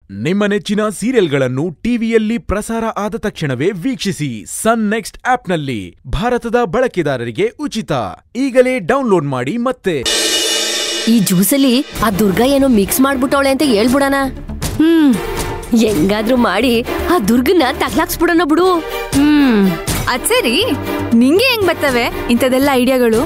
ನಿಮ್ಮ ನೆಚ್ಚಿನ ಸೀರಿಯಲ್ಗಳನ್ನು ಟಿವಿಯಲ್ಲಿ ಪ್ರಸಾರ ಆದ ತಕ್ಷಣವೇ ವೀಕ್ಷಿಸಿ ಸನ್ ನೆಕ್ಸ್ಟ್ ಆಪ್ನಲ್ಲಿ ಭಾರತದ ಬಳಕೆದಾರರಿಗೆ ಉಚಿತ ಈಗಲೇ ಡೌನ್ಲೋಡ್ ಮಾಡಿ ಮತ್ತೆ ಈ ಜ್ಯೂಸಲ್ಲಿ ಆ ದುರ್ಗಾ ಏನೋ ಮಿಕ್ಸ್ ಮಾಡ್ಬಿಟ್ಟವಳೆ ಅಂತ ಹೇಳ್ಬಿಡಣ ಹ್ಮ್ ಹೆಂಗಾದ್ರೂ ಮಾಡಿ ಆ ದುರ್ಗನ ತಗ್ಲಾಕ್ಸ್ಬಿಡೋಣ ಬಿಡು ಹ್ಮ್ ಅದ್ ಸರಿ ನಿಂಗೆ ಹೆಂಗ್ ಬರ್ತವೆ ಇಂಥದೆಲ್ಲ ಐಡಿಯಾಗಳು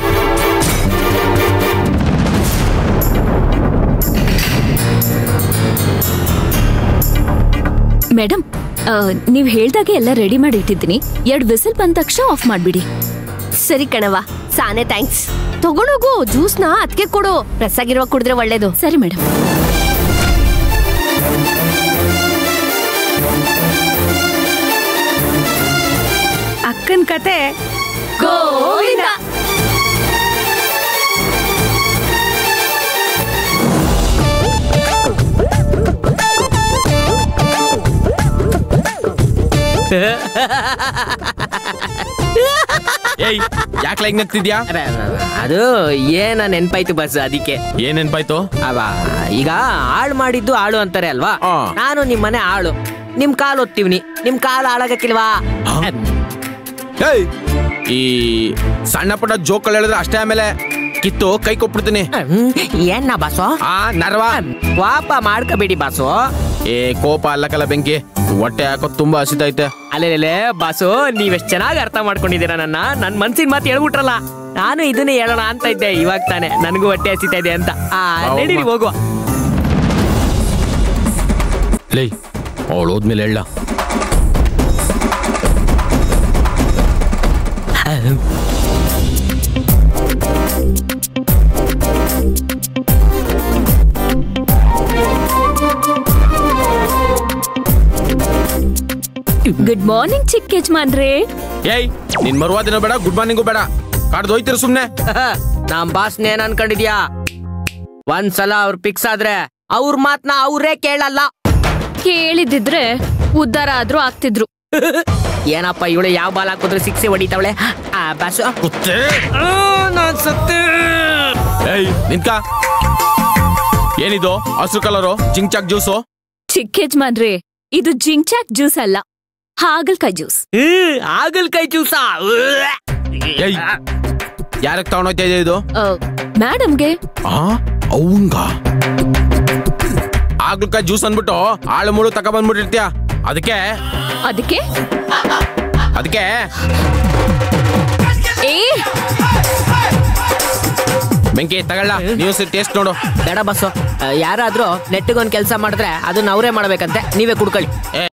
ಮೇಡಮ್ ನೀವು ಹೇಳ್ದಾಗೆ ಎಲ್ಲ ರೆಡಿ ಮಾಡಿ ಇಟ್ಟಿದ್ದೀನಿ ಎರಡು ವಿಸಿಲ್ ಬಂದ ತಕ್ಷಣ ಆಫ್ ಮಾಡ್ಬಿಡಿ ಸರಿ ಕಣವ ಸಾನೆ ಥ್ಯಾಂಕ್ಸ್ ತಗೊಂಡೋಗು ಜ್ಯೂಸ್ನ ಅದಕ್ಕೆ ಕೊಡು ರಸಾಗಿರುವ ಕುಡಿದ್ರೆ ಒಳ್ಳೇದು ಸರಿ ಮೇಡಮ್ ಅಕ್ಕನ್ ಕತೆ ಗೋವಿಂದ ಏಯ್ ಯಾಕೆ ಲೈಕ್ ನಗ್ತಿದ್ಯಾ ಅರೆ, ಅದು ಏನ ನೆನ್ಪಾಯ್ತು ಬಸ್ ಅದಕ್ಕೆ ಏನ್ ನೆನ್ಪಾಯ್ತು ಅವ ಈಗ ಆಳು ಮಾಡಿದ್ದು ಆಳು ಅಂತಾರೆ ಅಲ್ವಾ ಆ. ನಾನು ನಿಮ್ ಮನೆ ಆಳು ನಿಮ್ ಕಾಲ್ ಒತ್ತೀವ್ನಿ ನಿಮ್ ಕಾಲ್ ಹಾಳಾಗಕ್ಕಿಲ್ವಾ ಏಯ್ ಈ ಸಣ್ಣ ಪುಟ್ಟ ಜೋಕ್ಗಳು ಹೇಳಿದ್ರೆ ಅಷ್ಟೇ ಆಮೇಲೆ ಕಿತ್ತು ಕೈ ಕೊಟ್ಬಿಡ್ತೀನಿ ಹ್ಮ್, ಏನ್ನ ಬಾಸು ಆ ನರ್ವ ವಾಪ ಮಾಡ್ಕೋಬೇಡಿ ಬಾಸು ಏ ಕೋಪ ಅಲ್ಲಕಲ್ಲ ಬೆಂಕಿ ಹೊಟ್ಟೆ ಹಾಕೋ ತುಂಬಾ ಹಸಿತೈತೆ ಅಲ್ಲೆಲೆ ಬಾಸು ನೀವೆಷ್ಟ್ ಚೆನ್ನಾಗಿ ಅರ್ಥ ಮಾಡ್ಕೊಂಡಿದ್ದೀರಾ ನನ್ನ ನನ್ ಮನ್ಸಿನ ಮಾತು ಹೇಳ್ಬಿಟ್ರಲ್ಲ ನಾನು ಇದನ್ನೇ ಹೇಳೋಣ ಅಂತ ಇದ್ದೆ ಇವಾಗ ತಾನೆ ನನಗೂ ಹೊಟ್ಟೆ ಹಸಿತಾ ಇದೆ ಅಂತ ಆ ಹೌದಮ್ಮ. ನಡೀರಿ ಹೋಗುವ ಲೈ ಅವಳು ಹೋದ್ಮೇಲೆ ಹೇಳ ಗುಡ್ ಮಾರ್ನಿಂಗ್ ಚಿಕ್ಕ ಯಜಮಾನ್ರೇ ಏಯ್ ನಿನ್ ಮರುವಾ ದಿನ ಬೇಡ ಗುಡ್ ಮಾರ್ನಿಂಗು ಬೇಡ ಕಾಡ್ದು ಹೋಯ್ತಿರ ಸುಮ್ನೆ ನಮ್ ಬಾಸ್ನ ಏನ್ ಅನ್ಕೊಂಡಿದ್ಯಾ ಒಂದ್ಸಲ ಅವ್ರು ಫಿಕ್ಸ್ ಆದ್ರೆ ಅವ್ರ ಮಾತ್ನ ಅವ್ರೇ ಕೇಳಲ್ಲ ಕೇಳಿದಿದ್ರೆ ಉದ್ಧಾರ ಆದ್ರೂ ಆಗ್ತಿದ್ರು ಏನಪ್ಪ ಇವಳು ಯಾವ ಬಾಲ್ ಹಾಕಿದ್ರು ಸಿಕ್ಸಿ ಹೊಡಿತಾವಳೆ ಆ ಬಾಸು ಕುತ್ತೆ ಆ, ನಾನ್ ಸತ್ತೆ ಏಯ್ ನಿಂತ್ಕ ಏನಿದು ಹಸಿರು ಕಲರು ಚಿಂಗ್ ಚಾಕ್ ಜ್ಯೂಸು ಚಿಕ್ಕ ಯಜಮಾನ್ರೇ ಇದು ಜಿಂಚಾಕ್ ಜ್ಯೂಸ್ ಅಲ್ಲ ಹಾಗಲ್ಕಾಯಿ ಜ್ಯೂಸ್ ಆಗಲ್ಕಾಯಿ ಜ್ಯೂಸ ಏಯ್ ಯಾರಕ್ ತಗೊಂಡೋಯ್ತಾ ಇದೆ ಇದು ಮೇಡಮ್ಗೆ ಆ ಅವಂಗ ಆಗ್ಲಕಾಯಿ ಜ್ಯೂಸ್ ಅನ್ಬಿಟ್ಟು ಆಳು ಮುಳು ತಕ ಬಂದ್ಬಿಟ್ಟಿರ್ತೀಯ ಅದಕ್ಕೆ ಅದಕ್ಕೆ ಅದಕ್ಕೆ ಏ ಬೆಂಕಿ ತಗೊಳ್ಳ ನೀವು ಟೇಸ್ಟ್ ನೋಡು ಬೇಡ ಬಸ್ಸು ಆ, ಯಾರಾದ್ರೂ ನೆಟ್ಟಿಗೊಂದ್ ಕೆಲಸ ಮಾಡಿದ್ರೆ ಅದನ್ನ ಅವರೇ ಮಾಡ್ಬೇಕಂತೆ ನೀವೇ ಕುಡ್ಕೊಳ್ಳಿ ಏ